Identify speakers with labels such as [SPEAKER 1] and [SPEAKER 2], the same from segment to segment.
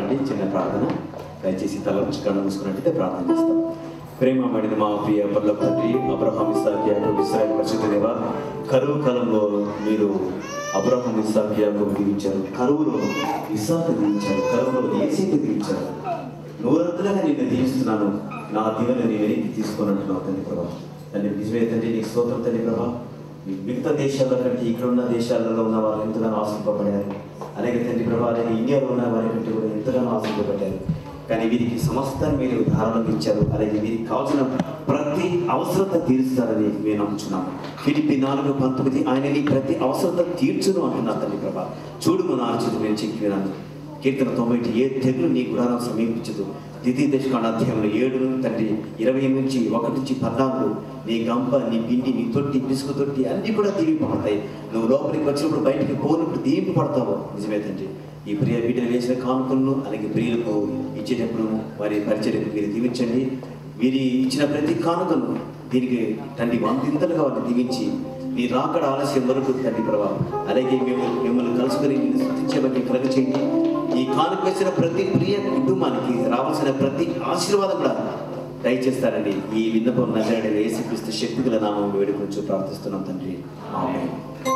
[SPEAKER 1] పాడండి చిన్న ప్రార్థన దయచేసి తల నుంచి కళ్ళు మూసుకున్నట్టయితే ప్రార్థన చేస్తాం ప్రేమ పడిన మా ప్రియ పర్ల తండ్రి అబ్రహాం ఇస్సాక్ యాకోబు ఇస్రాయల్ పరిశుద్ధ దేవ కరువు కాలంలో మీరు అబ్రహాం ఇస్సాక్ యాకోబు దీవించారు కరువులో ఇస్సాకు దీవించారు కరువులో ఏసీకి దీవించారు నూరంతులుగా నేను దీవిస్తున్నాను నా దీవెన నీ వెనక్కి తీసుకున్నట్టున్నావు తండ్రి ప్రభా తండ్రి నిజమే తండ్రి నీకు స్తోత్రం తండ్రి ప్రభా ఈ మిగతా దేశాల కంటే ఇక్కడ ఉన్న దేశాలలో ఉన్న వారు ఎంతగానో ఆశింపబడారు అలాగే తండ్రి ప్రభా అలాగే ఇండియాలో ఉన్న వారి కంటే కూడా ఎంతగానో ఆశింపబడ్డారు కానీ వీరికి సమస్తాన్ని మీరు ధారణకు ఇచ్చారు అలాగే వీరికి కావాల్సిన ప్రతి అవసరత తీరుస్తారని మేము నమ్ముచున్నాము ఫిలిపి నాలుగు పంతొమ్మిది ఆయన నీ ప్రతి అవసరత తీర్చును అంటున్నారు తండ్రి ప్రభా చూడు మన ఆలోచన నేను చెప్పినాను కీర్తన తొంభై ఏ తెగులు నీ గుడారం సమీపించదు ద్వితీయ దశకాండ అధ్యాయంలో ఏడు తండ్రి ఇరవై నుంచి ఒకటి నుంచి పద్నాలుగు నీ గంప నీ పిండి నీ తొట్టి పిసుకు తొట్టి అన్నీ కూడా దీవింపబడతాయి నువ్వు లోపలికి వచ్చినప్పుడు బయటికి పోనప్పుడు దీవింపబడతావు నిజమే తండ్రి ఈ ప్రియ బిడ్డలు వేసిన కానుకలను అలాగే ప్రియులకు ఇచ్చేటప్పుడు వారి పరిచర్యకు మీరు దీవించండి వీరి ఇచ్చిన ప్రతి కానుకను దీనికి తండ్రి వందింతలుగా వారిని దీవించి నీ రాకడ ఆలస్యం వరకు తండ్రి ప్రభావ అలాగే మేము మిమ్మల్ని కలుసుకొని నిన్ను స్థుతించబట్టి కలగ చేయండి ఈ కానుక వేసిన ప్రతి ప్రియ కుటుంబానికి రావాల్సిన ప్రతి ఆశీర్వాదం కూడా దయచేస్తారండి ఈ విన్నపం నగరాడి యేసుక్రీస్తు శక్తి గల నామం వేడుకొచ్చు ప్రార్థిస్తున్నాం తండ్రి ఆమేన్.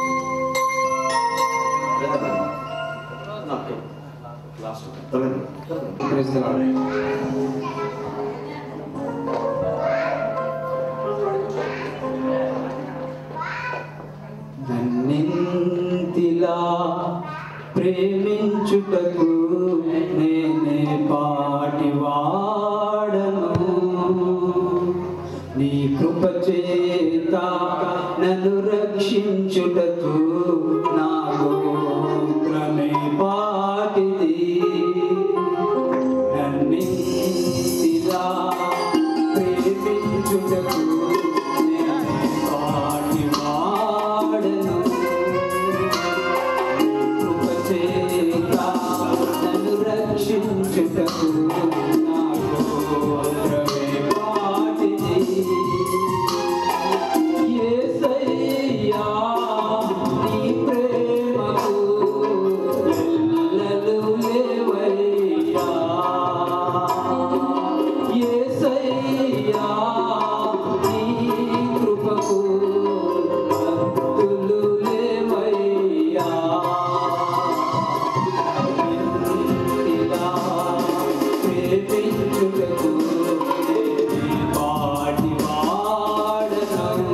[SPEAKER 1] నాకు లాస్ట్ త్వరగా, త్వరగా.
[SPEAKER 2] Praise the Lord. నన్నింతిలా ప్రేమించుటకు నేనే పాటి వాడను నీ కృప చేత నన్ను రక్షించుటకు నా గోత్రమే పాటిది నన్నింతిలా ప్రేమించుటకు నేనే పాటి వాడను కృప చేత నన్ను రక్షించుటకు నా గోత్రమే పాటిది యేసయ్యా నీ ప్రేమకు ఎల్లలు లేవయ్యా యేసయ్యా నీ కృపకు హద్దులు లేవయ్యా నిన్నిలా ప్రేమించుటకు నేనే పాటి వాడను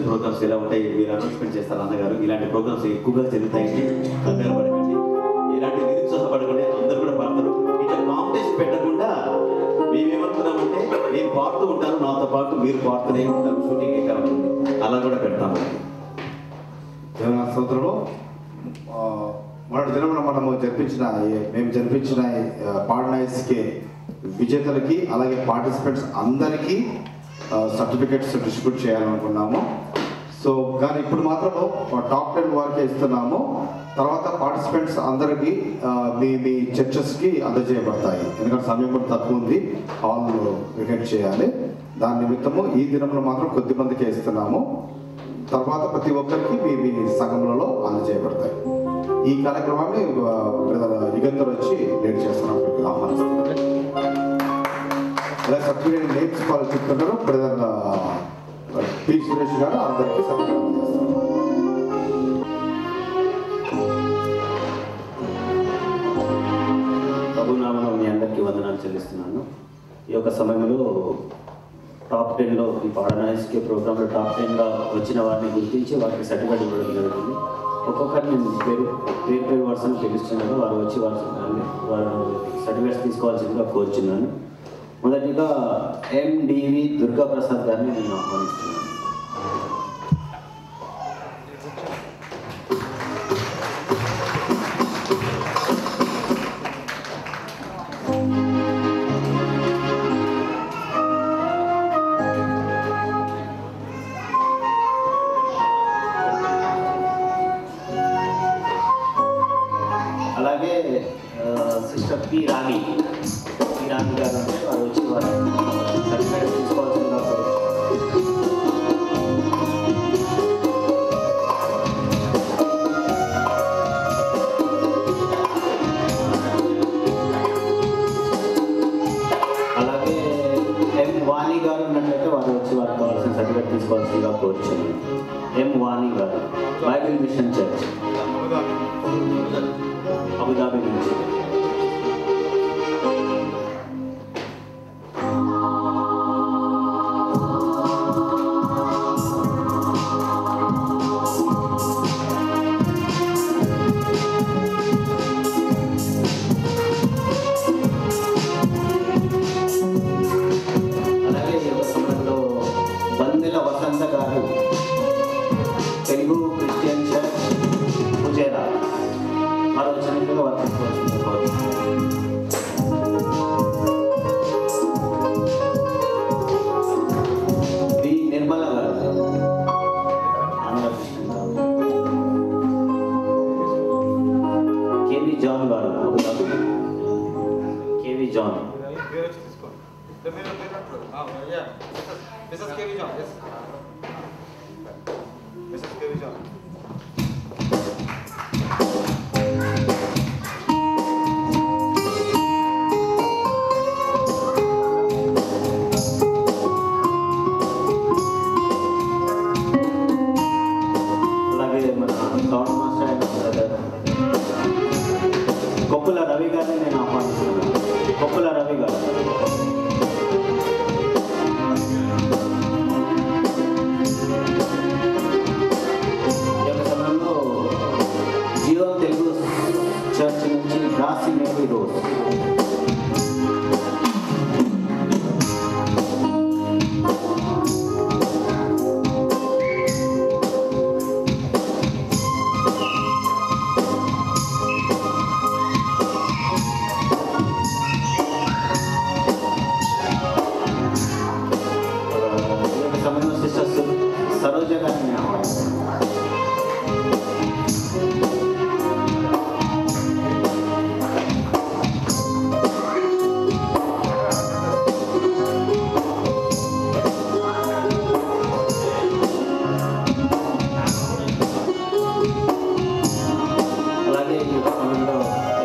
[SPEAKER 1] ప్రోగ్రామ్స్ ఎలా ఉంటాయి మీరు అనౌన్స్మెంట్ చేస్తారు అన్నగారు ఇలాంటి ప్రోగ్రామ్స్ ఎక్కువగా జరుగుతాయండి కంగారు పడకండి ఇలాంటి నిరుత్సాహపడకండి అందరూ కూడా పాడతారు ఇట్లా కాంపిటీషన్ పెట్టకుండా మేమేమనుకున్నామంటే నేను పాడుతూ ఉంటాను నాతో పాటు మీరు పాడుతూనే ఉంటారు షూటింగ్ ఎక్కడ ఉంటుంది అలా కూడా పెడతాము
[SPEAKER 3] దేవుని స్తోత్రము ఆ, మొన్నటి దినమున మనము జరిపించిన ఈ- మేము జరిపించిన ఈ, ఆ, పాడనైస్కి విజేతలకి అలాగే పార్టిసిపెంట్స్ అందరికీ సర్టిఫికెట్స్ డిస్ట్రిబ్యూట్ చేయాలనుకున్నాము సో కానీ ఇప్పుడు మాత్రము టాప్ టెన్ వారికి ఇస్తున్నాము తర్వాత పార్టిసిపెంట్స్ అందరికీ ఆ, మీ మీ చర్చెస్కి అందజేయబడతాయి ఎందుకంటే సమయం కూడా తక్కువ ఉంది హాల్ వికెట్ చేయాలి దాని నిమిత్తము ఈ దినంలో మాత్రం కొద్ది మందికే ఇస్తున్నాము తర్వాత ప్రతి ఒక్కరికి మీ మీ సంఘములలో అందజేయబడతాయి ఈ కార్యక్రమాన్ని ఆ, బ్రదర్ యుగంధర్ వచ్చి లీడ్ చేస్తున్నాం ఆహ్వానిస్తున్నారు ఇలా సర్టిఫికేట్ నేమ్స్ వాళ్ళు చెప్తున్నారు బ్రదర్ పి సురేష్ గారు అందరికీ సర్టిఫికేట్ అందజేస్తారు
[SPEAKER 1] ప్రభునామలో మీ అందరికీ వందనాలు చెల్లిస్తున్నాను ఈ యొక్క సమయంలో టాప్ టెన్లో ఈ పాడనాయిస్కే ప్రోగ్రాంలో టాప్ టెన్గా వచ్చిన వారిని గుర్తించి వారికి సర్టిఫికేట్ ఇవ్వడం జరుగుతుంది ఒక్కొక్కరిని నేను పేరు పేరు పేరు వర్షం పిలుస్తున్నాను వారు వచ్చి వారు వారు సర్టిఫికేట్స్ తీసుకోవాల్సిందిగా కోరుచున్నాను మొదటిగా ఎండివి దుర్గా ప్రసాద్ గారిని నేను ఆహ్వానిస్తున్నాను అలాగే ఆ, sister P Rani P Rani garu అంటే వారు వచ్చి వారు సర్టిఫికేట్ తీసుకోవాల్సిందిగా కోరుచున్నాను. అలాగే ఎం వాణి గారు ఉన్నట్లయితే వారు వచ్చి వారికి కావాల్సిన సర్టిఫికేట్ తీసుకోవాల్సిందిగా కోరుచున్నాను ఎం వాణి గారు బైబిల్ మిషన్ చర్చ్ అబుదాబి నుంచి అలాగే ఈ యొక్క సమయంలో బందెల వసంత గారు తెలుగు క్రిస్టియన్ చర్చ్ పూజేరా వారు వచ్చినట్లుగా వర్తించవలసింది వి Nirmala garu Andhrakrishna garu K V John garu Abu Dhabi K V John
[SPEAKER 4] Mrs. Kerry John, yes. Mrs. Kerry John.
[SPEAKER 1] అలాగే మన సౌండ్ మాస్టర్ అయిన బ్రదర్ కొప్పుల రవి గారిని నేను ఆహ్వానిస్తున్నాను కొప్పుల రవి గారు ఈ యొక్క సమయంలో జియో తెలుగు చర్చ్ నుంచి దాసి మేరీ రోడ్ ఈ యొక్క సమయంలో సిస్టర్ సరోజ గారిని ఆహ్వానిస్తున్నాను అలాగే ఈ యొక్క సమయంలో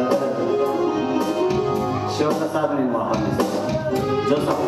[SPEAKER 1] శివప్రసాద్ నేను ఆహ్వానిస్తున్నాను జోసఫ్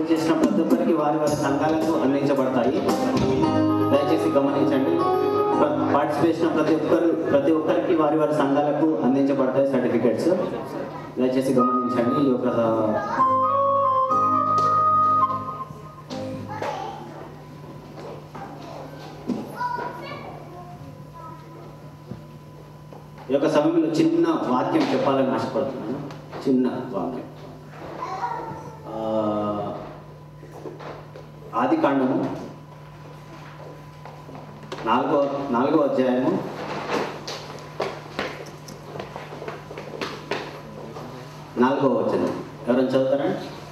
[SPEAKER 4] చేసిన ప్రతి ఒక్కరికి వారి వారి సంఘాలకు అందించబడతాయి దయచేసి గమనించండి పార్టిసిపేట్ చేసిన ప్రతి ఒక్కరు ప్రతి ఒక్కరికి వారి వారి సంఘాలకు అందించబడతాయి సర్టిఫికెట్స్ దయచేసి గమనించండి ఈ యొక్క ఈ యొక్క సమయంలో చిన్న వాక్యం చెప్పాలని ఆశపడుతున్నాను చిన్న వాక్యం ఆ, ఆది కాండము నాలుగో నాలుగో అధ్యాయము నాలుగో వచనం ఎవరైనా చదువుతారా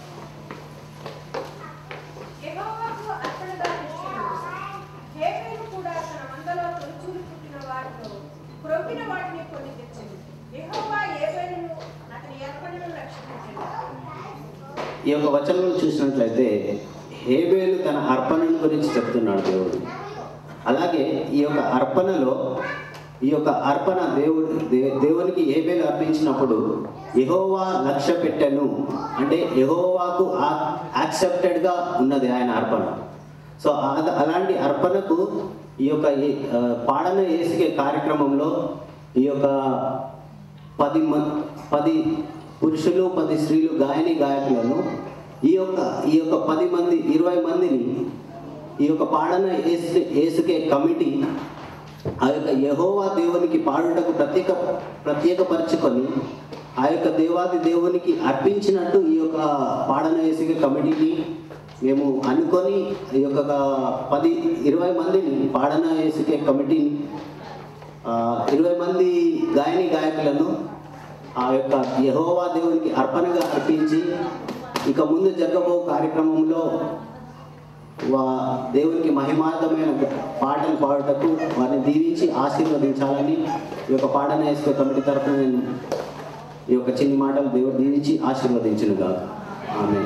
[SPEAKER 5] యెహోవాకు అర్పణగా ఇష్టడు. హేబెలు కూడా తన మందలో తొలిచూలు పుట్టిన వాటిలో క్రొవ్విన వాటిని కొని తెచ్చింది యెహోవా ఏబేలును అతని అర్పణను రక్షించాడు
[SPEAKER 4] ఈ యొక్క వచనంలో చూసినట్లయితే హేబేలు తన అర్పణను గురించి చెప్తున్నాడు దేవుడు అలాగే ఈ యొక్క అర్పణలో ఈ యొక్క అర్పణ దేవుడు దే- దేవునికి హేబేలు అర్పించినప్పుడు యెహోవా లక్ష్య పెట్టెను అంటే యెహోవాకు యాక్సెప్టెడ్గా ఉన్నది ఆయన అర్పణ సో ఆ- అలాంటి అర్పణకు ఈ యొక్క ఏ- ఆ, పాడన వేసుకే కార్యక్రమంలో ఈ యొక్క పది మ పది పురుషులు పది స్త్రీలు గాయని గాయకులను ఈ యొక్క ఈ యొక్క పది మంది ఇరవై మందిని ఈ యొక్క పాడన ఏసు ఏసుకే కమిటీ ఆ యొక్క యహోవా దేవునికి పాడుటకు ప్రత్యేక ప్రత్యేకపరచుకొని ఆ యొక్క దేవాది దేవునికి అర్పించినట్టు ఈ యొక్క పాడన ఏసుకే కమిటీని మేము అనుకొని ఈ యొక్క పది ఇరవై మందిని పాడన ఏసుకే కమిటీని ఆ, ఇరవై మంది గాయని గాయకులను ఆ యొక్క యహోవా దేవునికి అర్పణగా అర్పించి ఇక ముందు జరగబో కార్యక్రమంలో వా దేవునికి మహిమార్థమైన పాటలు పాడుటకు వారిని దీవించి ఆశీర్వదించాలని ఈ యొక్క పాటన వేసుకునే కమిటీ తరఫున నేను ఈ యొక్క చిన్ని మాటలు దేవుడు దీవించి ఆశీర్వదించునుగా ఆమె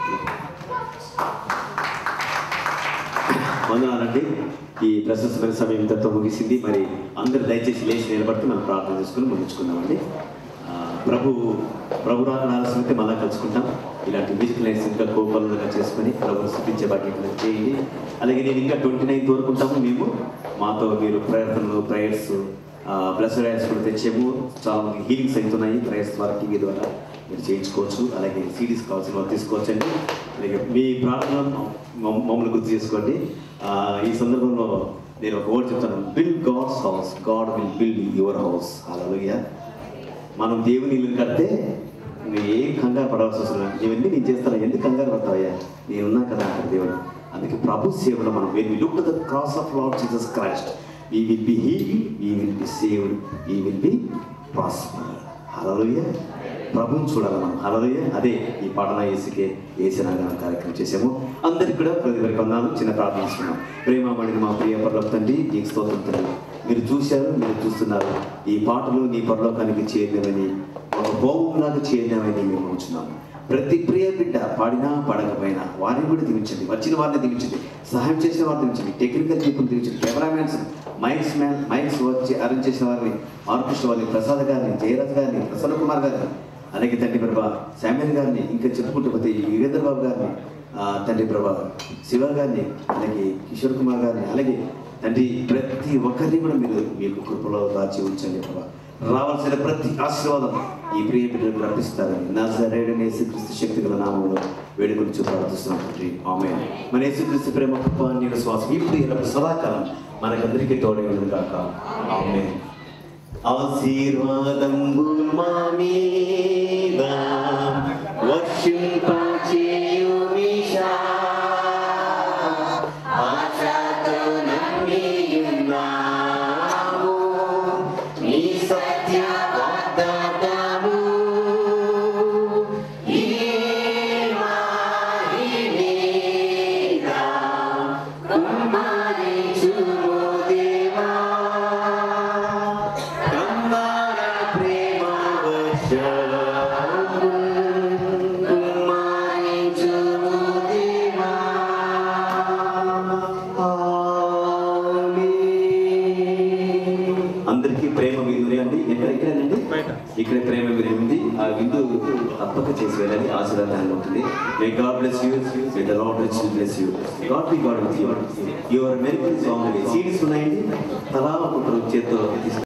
[SPEAKER 1] వందనాలండి ఈ ప్రశస్తమైన సమయం ఇంతతో ముగిసింది మరి అందరూ దయచేసి లేచి నిలబడితే మనం ప్రార్థన చేసుకుని ముగించుకుందామండి ఆ, ప్రభు ప్రభు రాకడ ఆలస్యమైతే మళ్ళా కలుసుకుంటాం ఇలాంటి మ్యూజిక్ లైన్స్ ఇంకా కోపలుగా చేసుకొని ప్రభుని స్థుతించే భాగ్యం మనకు చేయండి అలాగే నేను ఇంకా ట్వంటీ నైన్త్ వరకు ఉంటాము మేము మాతో మీరు ప్రయత్నలు ప్రేయర్స్ బ్లస్ రైడ్స్ కూడా తెచ్చాము చాలా మంది హీలింగ్స్ అవుతున్నాయి ప్రేయర్స్ ద్వారా టీవీ ద్వారా మీరు చేయించుకోవచ్చు అలాగే సీడీస్ కావాల్సిన వాళ్ళు తీసుకోవచ్చండి అలాగే మీ ప్రార్థన మమ్- మమ్మల్ని గుర్తు చేసుకోండి ఆ, ఈ సందర్భంలో నేను ఒక వర్డ్ చెప్తాను build God's house God will build your house అలా మనం దేవుని ఇల్లు కడితే నువ్వు ఏం కంగారు పడవలసి అవసరం లేదు. ఇవన్నీ నేను చేస్తాను ఎందుకు కంగారు పడతావయ్యా నేనున్నా కదా అక్కడ దేవుడు అందుకే ప్రభు సేవలో మనం when we look the cross of Lord Jesus Christ we will be heal we will be saved we will be prosper hallelujah ప్రభుని చూడాలి మనం హల్లెలూయా అదే ఈ పాటన ఏసుకే ఏసినాగా కార్యక్రమం చేసాము అందరికి కూడా ప్రతి ఒక్కరికి వందనాలు చిన్న ప్రార్థన చేసుకున్నాం ప్రేమమణిని మా ప్రియ పర్లోక తండ్రి నీకు స్తోత్రం తండ్రి మీరు చూశారు మీరు చూస్తున్నారు ఈ పాటలు నీ పరలోకానికి చేరినవని ఒక భోగంలాగా చేరినవని మేము ఉంచున్నాము ప్రతి ప్రియ బిడ్డ పాడినా పాడకపోయినా వారిని కూడా దీవించండి వచ్చిన వారిని దీవించండి సహాయం చేసిన వారిని దీవించండి టెక్నికల్ పీపుల్ దీవించండి కెమెరామ్యాన్స్ మైక్స్ మ్యాన్ మైక్స్ వచ్చి అరేంజ్ చేసిన వారిని ఆర్కెస్ట్రా వారిని ప్రసాద్ గారిని జయరాజ్ గారిని ప్రసన్న కుమార్ గారిని అలాగే తండ్రి ప్రభా శామ్యుల్ గారిని ఇంకా చెప్పుకుంటూ పోతే ఈ యుగేంద్ర బాబు గారిని ఆ, తండ్రి ప్రభా శివ గారిని అలాగే కిషోర్ కుమార్ గారిని అలాగే తండ్రి ప్రతి ఒక్కరిని కూడా మీరు మీకు కృపలో దాచి ఉంచండి ప్రభా రావాల్సిన ప్రతి ఆశీర్వాదం ఈ ప్రియ బిడ్డలకు ప్రార్థిస్తారని నా సరైన యేసుక్రీస్తు శక్తి గల నామంలో వేడుకొచ్చి ప్రార్థిస్తున్నాం తండ్రి ఆమె మన యేసుక్రీస్తు ప్రేమ కృప నీరు శ్వాసం ఇప్పుడు ఎల్లప్పుడు సదాకాలం మనకందరికీ తోడై ఉండదు కాక ఆమె ఆశీర్వాదంబు మా మీద వర్షింపచేయుమిషా ఆశతో నమ్మియున్నాము నీ సత్య వాగ్దానము ఈ మారి మీద కుమ్మరించుము దేవా కమ్మర ప్రేమ వర్షము కుమ్మరించుము దేవా ఆమేన్. అందరికీ ప్రేమ విందు అండి ఎక్కడ ఇక్కడేనండి ఇక్కడ ప్రేమ విందు ఉంది ఆ విందు తప్పక చేసి వెళ్ళాలి ఆశీర్వాదాన్ని ఉంటుంది may God bless you the Lord rich bless you God be God with you your miracles on seeds ఉన్నాయండి తలా ఒకరు చేత్తో తీసుకు